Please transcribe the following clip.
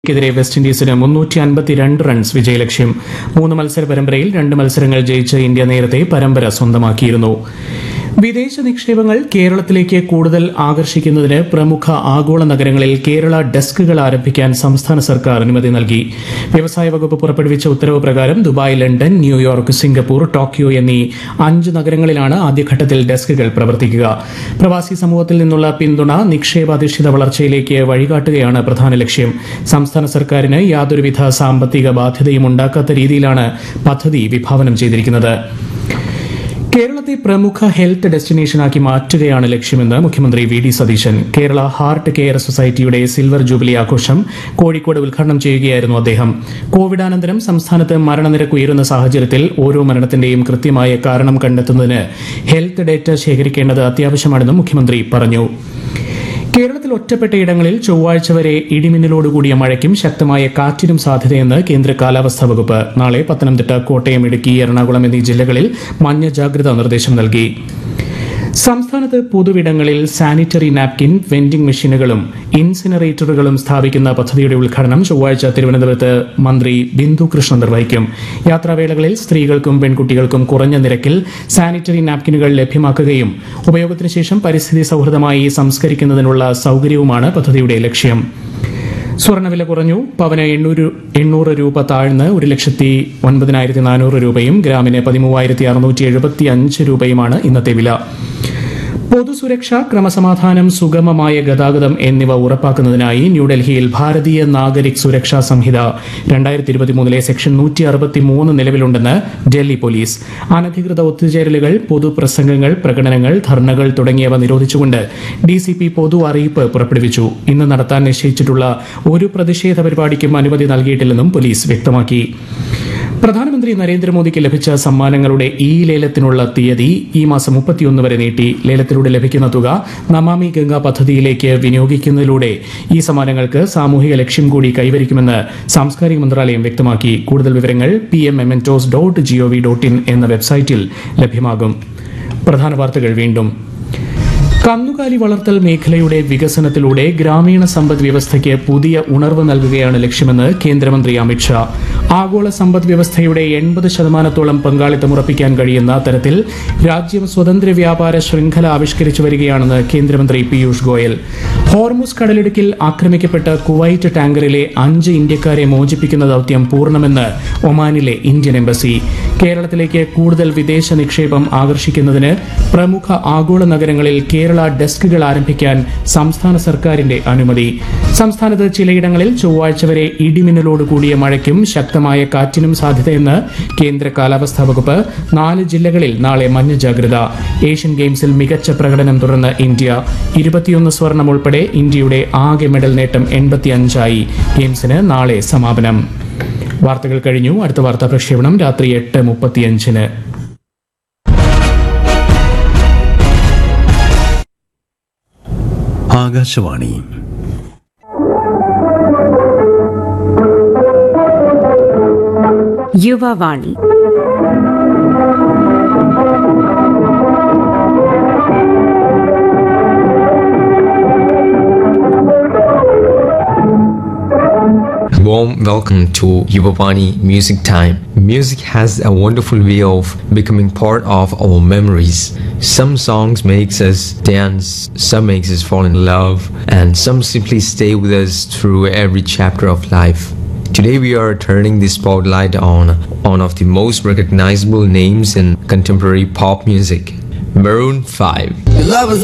ക്കെതിരെ വെസ്റ്റ് ഇൻഡീസിന് മുന്നൂറ്റി അൻപത്തിരണ്ട് റൺസ് വിജയലക്ഷ്യം മൂന്ന് മത്സര പരമ്പരയിൽ രണ്ട് മത്സരങ്ങൾ ജയിച്ച് ഇന്ത്യ നേരത്തെ പരമ്പര സ്വന്തമാക്കിയിരുന്നു വിദേശ നിക്ഷേപങ്ങൾ കേരളത്തിലേക്ക് കൂടുതൽ ആകർഷിക്കുന്നതിന് പ്രമുഖ ആഗോള നഗരങ്ങളിൽ കേരള ഡെസ്കുകൾ ആരംഭിക്കാൻ സംസ്ഥാന സർക്കാർ അനുമതി നൽകി വ്യവസായ വകുപ്പ് പുറപ്പെടുവിച്ച ഉത്തരവ് പ്രകാരം Dubai London New York Singapore Tokyo എന്നീ അഞ്ച് നഗരങ്ങളിലാണ് ആദ്യഘട്ടത്തിൽ ഡെസ്കുകൾ പ്രവർത്തിക്കുക പ്രവാസി സമൂഹത്തിൽ നിന്നുള്ള പിന്തുണ നിക്ഷേപാധിഷ്ഠിത വളർച്ചയിലേക്ക് വഴികാട്ടുകയാണ് പ്രധാന ലക്ഷ്യം സംസ്ഥാന സർക്കാരിന് യാതൊരുവിധ സാമ്പത്തിക ബാധ്യതയും ഉണ്ടാക്കാത്ത രീതിയിലാണ് പദ്ധതി വിഭാവനം ചെയ്തിരിക്കുന്നത് കേരളത്തെ പ്രമുഖ ഹെൽത്ത് ഡെസ്റ്റിനേഷനാക്കി മാറ്റുകയാണ് ലക്ഷ്യമെന്ന് മുഖ്യമന്ത്രി V D Satheesan Kerala heart care സൊസൈറ്റിയുടെ സിൽവർ ജൂബിലി ആഘോഷം കോഴിക്കോട് ഉദ്ഘാടനം ചെയ്യുകയായിരുന്നു അദ്ദേഹം കോവിഡാനന്തരം സംസ്ഥാനത്ത് മരണനിരക്ക് ഉയരുന്ന സാഹചര്യത്തിൽ ഓരോ മരണത്തിന്റെയും കൃത്യമായ കാരണം കണ്ടെത്തുന്നതിന് ഹെൽത്ത് ഡേറ്റ ശേഖരിക്കേണ്ടത് അത്യാവശ്യമാണെന്നും മുഖ്യമന്ത്രി പറഞ്ഞു കേരളത്തിൽ ഒറ്റപ്പെട്ട ഇടങ്ങളിൽ ചൊവ്വാഴ്ച വരെ ഇടിമിന്നലോടുകൂടിയ മഴയ്ക്കും ശക്തമായ കാറ്റിനും സാധ്യതയെന്ന് കേന്ദ്ര കാലാവസ്ഥാ വകുപ്പ് നാളെ പത്തനംതിട്ട കോട്ടയം ഇടുക്കി എറണാകുളം എന്നീ ജില്ലകളിൽ മഞ്ഞ ജാഗ്രതാ നിർദ്ദേശം നൽകി സംസ്ഥാനത്ത് പൊതുവിടങ്ങളിൽ സാനിറ്ററി നാപ്കിൻ വെൻഡിംഗ് മെഷീനുകളും ഇൻസിനറേറ്ററുകളും സ്ഥാപിക്കുന്ന പദ്ധതിയുടെ ഉദ്ഘാടനം ചൊവ്വാഴ്ച തിരുവനന്തപുരത്ത് മന്ത്രി ബിന്ദു കൃഷ്ണ നിർവഹിക്കും യാത്രാവേളകളിൽ സ്ത്രീകൾക്കും പെൺകുട്ടികൾക്കും കുറഞ്ഞ നിരക്കിൽ സാനിറ്ററി നാപ്കിനുകൾ ലഭ്യമാക്കുകയും ഉപയോഗത്തിന് ശേഷം പരിസ്ഥിതി സൗഹൃദമായി സംസ്കരിക്കുന്നതിനുള്ള സൗകര്യവുമാണ് പദ്ധതിയുടെ ലക്ഷ്യം സ്വർണ്ണവില കുറഞ്ഞു പവന് എണ്ണൂറ് എണ്ണൂറ് രൂപ താഴ്ന്ന് ഒരു ലക്ഷത്തി ഒൻപതിനായിരത്തി നാനൂറ് രൂപയും ഗ്രാമിന് പതിമൂവായിരത്തി അറുന്നൂറ്റി എഴുപത്തി അഞ്ച് രൂപയുമാണ് ഇന്നത്തെ വില പൊതുസുരക്ഷ ക്രമസമാധാനം സുഗമമായ ഗതാഗതം എന്നിവ ഉറപ്പാക്കുന്നതിനായി ന്യൂഡൽഹിയിൽ ഭാരതീയ നാഗരിക് സുരക്ഷാ സംഹിത രണ്ടായിരത്തി ഇരുപത്തിമൂന്നിലെ സെക്ഷൻ നൂറ്റി അറുപത്തിമൂന്ന് നിലവിലുണ്ടെന്ന് ഡൽഹി പോലീസ് അനധികൃത ഒത്തുചേരലുകൾ പൊതുപ്രസംഗങ്ങൾ പ്രകടനങ്ങൾ ധർണകൾ തുടങ്ങിയവ നിരോധിച്ചുകൊണ്ട് ഡി സി പി പൊതു അറിയിപ്പ് പുറപ്പെടുവിച്ചു ഇന്ന് നടത്താൻ നിശ്ചയിച്ചിട്ടുള്ള ഒരു പ്രതിഷേധ പരിപാടിക്കും അനുമതി നൽകിയിട്ടില്ലെന്നും പോലീസ് വ്യക്തമാക്കി പ്രധാനമന്ത്രി നരേന്ദ്രമോദിക്ക് ലഭിച്ച സമ്മാനങ്ങളുടെ ഈ ലേലത്തിനുള്ള തീയതി ഈ മാസം മുപ്പത്തിയൊന്ന് വരെ നീട്ടി ലേലത്തിലൂടെ ലഭിക്കുന്ന തുക നമാമി ഗംഗ പദ്ധതിയിലേക്ക് വിനിയോഗിക്കുന്നതിലൂടെ ഈ സമ്മാനങ്ങൾക്ക് സാമൂഹിക ലക്ഷ്യം കൂടി കൈവരിക്കുമെന്ന് സാംസ്കാരിക മന്ത്രാലയം വ്യക്തമാക്കി കൂടുതൽ വിവരങ്ങൾ P M mementos dot gov dot in എന്ന വെബ്സൈറ്റിൽ ലഭ്യമാകും പ്രധാന വാർത്തകൾ വീണ്ടും കന്നുകാലി വളർത്തൽ മേഖലയുടെ വികസനത്തിലൂടെ ഗ്രാമീണ സമ്പദ് വ്യവസ്ഥയ്ക്ക് പുതിയ ഉണർവ് നൽകുകയാണ് ലക്ഷ്യമെന്ന് കേന്ദ്രമന്ത്രി അമിത്ഷാ ആഗോള സമ്പദ് വ്യവസ്ഥയുടെ എൺപത് ശതമാനത്തോളം പങ്കാളിത്തം ഉറപ്പിക്കാൻ കഴിയുന്ന തരത്തിൽ രാജ്യം സ്വതന്ത്ര വ്യാപാര ശൃംഖല ആവിഷ്കരിച്ചു വരികയാണെന്ന് കേന്ദ്രമന്ത്രി പീയൂഷ് ഗോയൽ ഹോർമുസ് കടലിടുക്കിൽ ആക്രമിക്കപ്പെട്ട കുവൈറ്റ് ടാങ്കറിലെ അഞ്ച് ഇന്ത്യക്കാരെ മോചിപ്പിക്കുന്ന ദൌത്യം പൂർണ്ണമെന്ന് ഒമാനിലെ ഇന്ത്യൻ എംബസി കേരളത്തിലേക്ക് കൂടുതൽ വിദേശ നിക്ഷേപം ആകർഷിക്കുന്നതിന് പ്രമുഖ ആഗോള നഗരങ്ങളിൽ കേരള ഡെസ്കുകൾ ആരംഭിക്കാൻ സംസ്ഥാന സർക്കാരിന്റെ അനുമതി സംസ്ഥാനത്ത് ചിലയിടങ്ങളിൽ ചൊവ്വാഴ്ച വരെ ഇടിമിന്നലോട് കൂടിയ മഴയ്ക്കും ശക്തമായ കാറ്റിനും സാധ്യതയെന്ന് കേന്ദ്ര കാലാവസ്ഥാ വകുപ്പ് നാല് ജില്ലകളിൽ നാളെ മഞ്ഞ ജാഗ്രത ഏഷ്യൻ ഗെയിംസിൽ മികച്ച പ്രകടനം തുടർന്ന് ഇന്ത്യ ഇരുപത്തിയൊന്ന് സ്വർണം ഉൾപ്പെടെ ഇന്ത്യയുടെ ആകെ മെഡൽ നേട്ടം എൺപത്തിയഞ്ചായി ഗെയിംസിന് നാളെ സമാപനം വാർത്തകൾ കഴിഞ്ഞു അടുത്ത വാർത്താ പ്രക്ഷേപണം രാത്രി എട്ട് മുപ്പത്തിയഞ്ചിന് Akashvani Yuvavani Warm welcome to Yubavani Music Time. Music has a wonderful way of becoming part of our memories. Some songs makes us dance, some makes us fall in love, and some simply stay with us through every chapter of life. Today we are turning the spotlight on one of the most recognizable names in contemporary pop music, Maroon 5. Love is